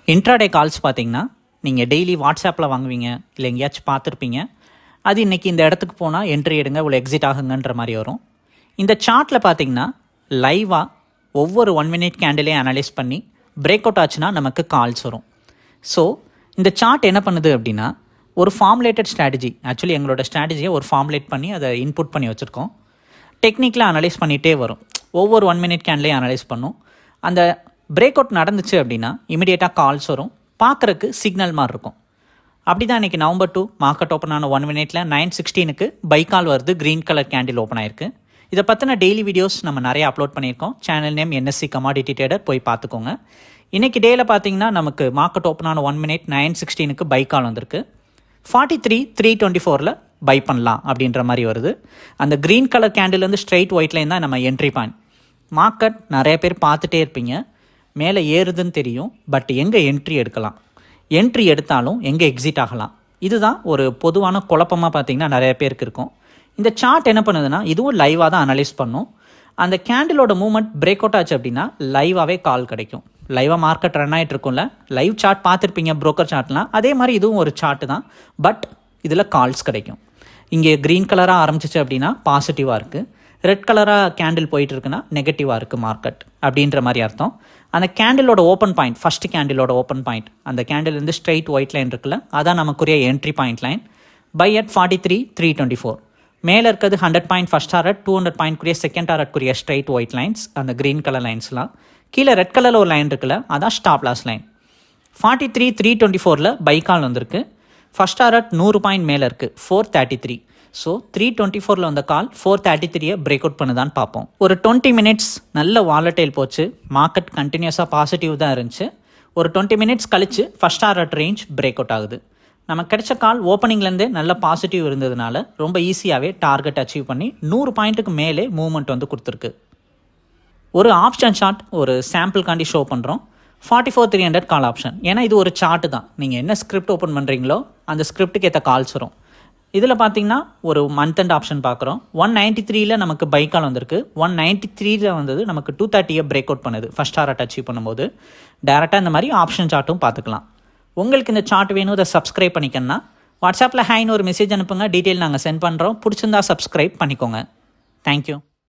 intraday calls பார்த்தீங்கன்னா நீங்கள் daily வாட்ஸ்அப்பில் வாங்குவீங்க இல்லை எங்கேயாச்சும் பார்த்துருப்பீங்க அது இன்றைக்கி இந்த இடத்துக்கு போனால் என்ட்ரி எடுங்க இவ்வளோ எக்ஸிட் ஆகுங்கன்ற மாதிரி வரும் இந்த சார்ட்டில் பார்த்தீங்கன்னா லைவாக ஒவ்வொரு ஒன் மினிட் கேண்டிலையும் அனலைஸ் பண்ணி பிரேக் அவுட் ஆச்சுன்னா நமக்கு கால்ஸ் வரும் ஸோ இந்த சார்ட் என்ன பண்ணுது அப்படின்னா ஒரு ஃபார்முலேட்டட் ஸ்ட்ராட்டஜி ஆக்சுவலி எங்களோட ஸ்ட்ராட்டஜியை ஒரு ஃபார்முலேட் பண்ணி அதை இன்புட் பண்ணி வச்சுருக்கோம் டெக்னிக்கில் அனலைஸ் பண்ணிகிட்டே வரும் ஒவ்வொரு ஒன் மினிட் கேன்லேயும் அனலைஸ் பண்ணும் அந்த பிரேக் அவுட் நடந்துச்சு அப்படின்னா இமிடியேட்டாக கால்ஸ் வரும் பார்க்குறக்கு சிக்னல் மாதிரி இருக்கும் அப்படி தான் இன்றைக்கி நவம்பர் டூ மார்க்கெட் ஓப்பன் ஆன ஒன் மினிட்ல நைன் சிக்ஸ்டீனுக்கு பைக்கால் வருது க்ரீன் கலர் கேண்டில் ஓப்பன் ஆயிருக்கு இதை பற்றின டெய்லி வீடியோஸ் நம்ம நிறைய அப்லோட் பண்ணியிருக்கோம் channel name NSC commodity trader போய் பார்த்துக்கோங்க இன்றைக்கி டேயில் பார்த்தீங்கன்னா நமக்கு மார்க்கெட் ஓப்பன் ஆன ஒன் மினிட் நைன் சிக்ஸ்டீனுக்கு பைக்கால் வந்திருக்கு ஃபார்ட்டி த்ரீ த்ரீ டுவெண்ட்டி ஃபோரில் பை பண்ணலாம் அப்படின்ற மாதிரி வருது அந்த க்ரீன் கலர் கேண்டில்லேருந்து ஸ்ட்ரைட் ஒயிட் லைன் தான் நம்ம என்ட்ரி பாயிண்ட் மார்க்கெட் நிறைய பேர் பார்த்துட்டே இருப்பீங்க மேலே ஏறுதுன்னு தெரியும் பட் எங்கே என்ட்ரி எடுக்கலாம் என்ட்ரி எடுத்தாலும் எங்கே எக்ஸிட் ஆகலாம் இதுதான் ஒரு பொதுவான குழப்பமாக பார்த்தீங்கன்னா நிறைய பேருக்கு இருக்கும் இந்த சார்ட் என்ன பண்ணுதுன்னா இதுவும் லைவாக தான் அனலைஸ் பண்ணும் அந்த கேண்டிலோட மூவ்மெண்ட் பிரேக் அவுட் ஆச்சு அப்படின்னா லைவாகவே கால் கிடைக்கும் லைவாக மார்க்கெட் ரன் ஆகிட்டு இருக்கும்ல லைவ் சார்ட் பார்த்துருப்பீங்க ப்ரோக்கர் சார்ட்லாம் அதே மாதிரி இதுவும் ஒரு சார்ட்டு தான் பட் இதில் கால்ஸ் கிடைக்கும் இங்கே க்ரீன் கலராக ஆரம்பிச்சிச்சு அப்படின்னா பாசிட்டிவாக இருக்குது ரெட் கலராக கேண்டில் போயிட்டு இருக்குன்னா நெகட்டிவாக இருக்குது மார்க்கெட் அப்படின்ற மாதிரி அர்த்தம் அந்த கேண்டிலோட ஓப்பன் பாயிண்ட் ஃபஸ்ட்டு கேண்டிலோட ஓப்பன் பாயிண்ட் அந்த கேண்டில்லேருந்து ஸ்ட்ரைட் ஒயிட் லைன் இருக்குல்ல அதான் நமக்குரிய entry point line buy at forty three three twenty four மேலே இருக்கிறது hundred point first target two hundred பாயிண்ட்க்குரிய செகண்ட் டாரட்க்குரிய ஸ்ட்ரைட் ஒயிட் லைன்ஸ் அந்த க்ரீன் கலர் லைன்ஸ்லாம் கீழே ரெட் கலரில் ஒரு லைன் இருக்குல்ல அதான் stop loss line forty three three twenty ஃபோரில் பைக்கால் வந்திருக்கு ஃபஸ்ட் டாரட் நூறு பாயிண்ட் மேலே இருக்குது four thirty three so three twenty ஃபோரில் வந்த கால் ஃபோர் தேர்ட்டி த்ரீயை பிரேக் அவுட் பண்ணுதான்னு பார்ப்போம் ஒரு டுவெண்ட்டி மினிட்ஸ் நல்ல வாலட்டைல் போச்சு மார்க்கெட் கண்டினியூஸாக பாசிட்டிவ் தான் இருந்துச்சு ஒரு டுவெண்ட்டி மினிட்ஸ் கழிச்சு first target range break out ஆகுது நமக்கு கிடைச்ச கால் ஓப்பனிங்லேருந்தே நல்ல பாசிட்டிவ் இருந்ததுனால ரொம்ப ஈஸியாகவே டார்கெட் அச்சீவ் பண்ணி நூறு பாயிண்ட்டுக்கு மேலே மூவ்மெண்ட் வந்து கொடுத்துருக்கு ஒரு ஆப்ஷன் சார்ட் ஒரு சாம்பிள்காண்டி ஷோ பண்ணுறோம் forty four three hundred call option ஏன்னா இது ஒரு சார்ட்டு தான் நீங்கள் என்ன ஸ்கிரிப்ட் ஓப்பன் பண்ணுறீங்களோ அந்த ஸ்கிரிப்ட்டுக்கு ஏற்ற கால்ஸ் வரும் இதில் பார்த்தீங்கன்னா ஒரு மந்த் அண்ட் ஆப்ஷன் பார்க்குறோம் ஒன் நைன்ட்டி த்ரீல நமக்கு பை கால் வந்திருக்கு ஒன் நைன்ட்டி த்ரீல வந்தது நமக்கு டூ தேர்ட்டியை பிரேக் அவுட் பண்ணுது ஃபஸ்ட் ஹார்ட் அச்சீவ் பண்ணும்போது டேரெக்டாக இந்த மாதிரி ஆப்ஷன் சார்ட்டும் பார்த்துக்கலாம் உங்களுக்கு இந்த சார்ட் வேணும் இதை சப்ஸ்கிரைப் பண்ணிக்கன்னா வாட்ஸ்அப்பில் ஹேன்னு ஒரு மெசேஜ் அனுப்புங்க டீட்டெயில் நாங்கள் சென்ட் பண்ணுறோம் பிடிச்சிருந்தா சப்ஸ்கிரைப் பண்ணிக்கோங்க தேங்க்யூ